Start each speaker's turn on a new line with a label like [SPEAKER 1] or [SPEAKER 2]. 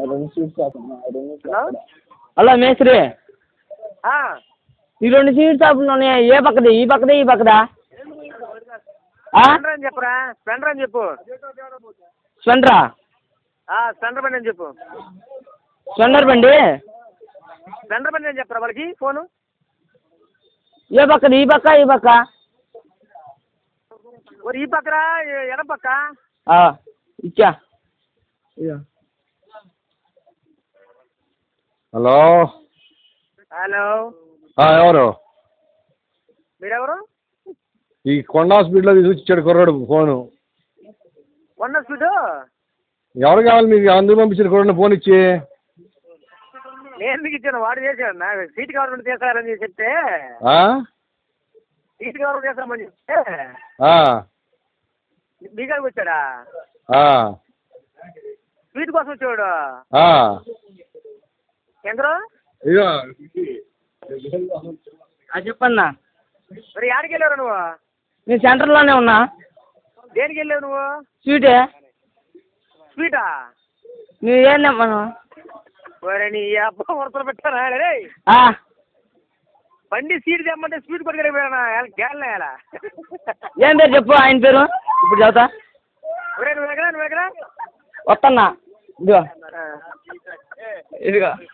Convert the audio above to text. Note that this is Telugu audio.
[SPEAKER 1] రెండు స్వీట్ షాప్ అన్న రెండు
[SPEAKER 2] హలో
[SPEAKER 3] హలో మేస్త్రి
[SPEAKER 2] ఆ,
[SPEAKER 3] ఈ రెండు స్వీట్ షాపులు ఉన్నాయి ఏ పక్కది ఈ పక్కది ఈ పక్కదా ఆ?
[SPEAKER 2] స్ప్లెండర్ అని చెప్పురా స్ప్లెండర్ అని చెప్పు
[SPEAKER 3] స్ప్లెండరా
[SPEAKER 2] ఆ, స్ప్లెండర్ బండి అని చెప్పు
[SPEAKER 3] స్ప్లెండర్ బండి
[SPEAKER 2] స్ప్లెండర్ బండి అని చెప్తారా వాళ్ళకి ఫోను
[SPEAKER 3] ఏ పక్కది ఈ పక్క ఈ పక్క
[SPEAKER 2] మరి ఈ పక్కరా ఎ- ఎడం పక్క
[SPEAKER 3] ఆ, ఇచ్చా ఇదిగో.
[SPEAKER 4] హలో
[SPEAKER 2] హలో
[SPEAKER 4] ఆ, ఎవరు
[SPEAKER 2] మీరెవరు
[SPEAKER 4] ఈ కొండ హాస్పిటల్లో తీసుకొచ్చి ఇచ్చాడు కుర్రాడు ఫోను
[SPEAKER 2] వన్ స్పీడ్
[SPEAKER 4] ఎవరు కావాలి మీకు అందుకు పంపించారు కుర్రాడు ఫోన్ ఇచ్చి
[SPEAKER 2] నేను మీకు ఇచ్చాను వాడు చేశాడు నా సీట్ గవర్నమెంట్ చేశారని చెప్తే
[SPEAKER 4] ఆ?
[SPEAKER 2] సీట్ గవర్నమెంట్ చేస్తామని చెప్తే
[SPEAKER 4] ఆ,
[SPEAKER 2] మీ కాడికి వచ్చాడా
[SPEAKER 4] ఆ,
[SPEAKER 2] స్వీట్ కోసం వచ్చాడు
[SPEAKER 4] ఆ.
[SPEAKER 2] ఎందరో
[SPEAKER 4] ఇదిగో
[SPEAKER 3] ఆ, చెప్పన్నా
[SPEAKER 2] మరి యాడికి వెళ్ళావు నువ్వు
[SPEAKER 3] నేను సెంటర్లోనే ఉన్నా
[SPEAKER 2] దేనికి వెళ్ళావు నువ్వు
[SPEAKER 3] స్వీటే
[SPEAKER 2] స్వీటా
[SPEAKER 3] నువ్వు ఏం తెమ్మను
[SPEAKER 2] ఒరే నీ అబ్బా వరసలు పెట్టారా రే
[SPEAKER 3] ఆ,
[SPEAKER 2] బండి సీట్ తెమ్మంటే స్వీట్ కొట్టుకెళ్ళిపోయానా గ్యాల్ ఎలా
[SPEAKER 3] ఏం పేరు చెప్పు ఆయన పేరు ఇప్పుడు చదువుతా
[SPEAKER 2] ఒరే నువ్వు ఎక్కడ నువ్వు ఎక్కడ
[SPEAKER 3] వస్తున్నా ఇదిగో
[SPEAKER 2] ఆ.
[SPEAKER 3] ఇదిగో